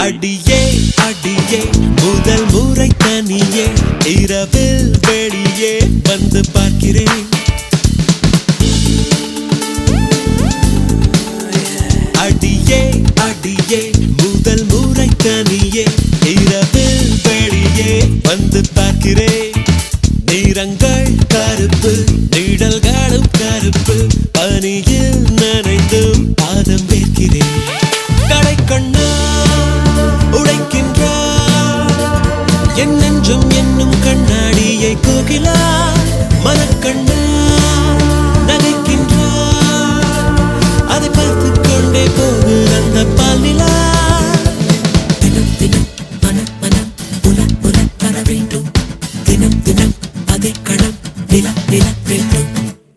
அடியே அடியே முதல் முறை தனியே இரவில் வெளியே வந்து பார்க்கிறேன் அடியே அடியே முதல் முறை தனியே இரவில் வெளியே வந்து பார்க்கிறேன் நிறங்கள் கருப்பு நிழல்களும் கருப்பு பனியில் நனைந்தும் பாதம் வைக்கிறேன் கடை கண்ணா உடைக்கின்றார் என் நெஞ்சம் என்னும் கண்ணாடியை கோகிலா மனக்கண்ணா நகைக்கின்றார் அதை பார்த்து கொண்டே போகு அந்த பாலிலா தினம் தினம் மனம் மனம் உல உல வர வேண்டும் தினம் தினம் அதே கணம் நில நில வேண்டும்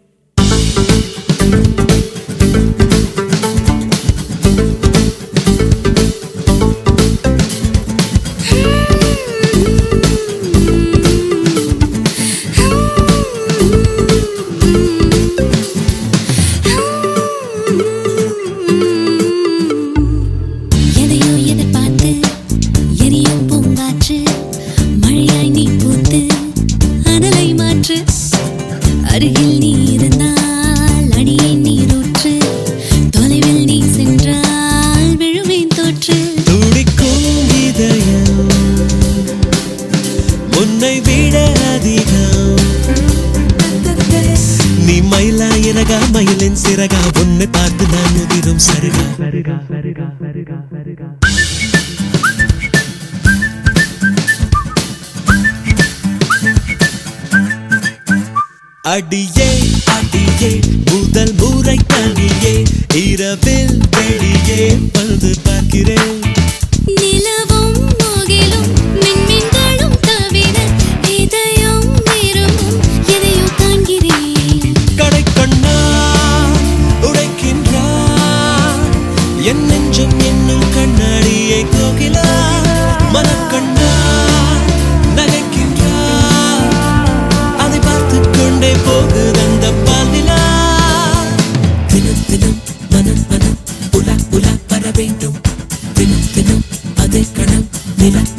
எதையோ எதிர்பார்த்து எரியும் பூங்காற்று மழையாய் நீ பூத்து அனலை மாற்று அருகில் நீ இருந்தால் அடியே நீரூற்று தொலைவில் நீ சென்றால் விழுவேன் தோற்று துடிக்கும் இதயம் உன்னை விட அதிகம் நீ மயிலா இறகா மயிலின் சிறகா உன்னை பார்த்து நான் உதிரும் சருகா அடியே அடியே முதல் முறை தனியே இரவில் வெளியே வந்து பார்க்கிறேன் நிலவும் முகிலும் மின்மின்களும் தவிர இதயம் விரும்பும் எதையோ காண்கிறேன் கடை கண்ணா உடைக்கின்றார் என் நெஞ்சம் என்னும் கண்ணாடியை கோகிலா மனக்கண்ணா நகைக்கின்றார் அதை பார்த்து கொண்டே போகுது அந்த பாலிலா தினம் தினம் மனம் மனம் உலா உலா வர வேண்டும் தினம் தினம் அதே கணம் நில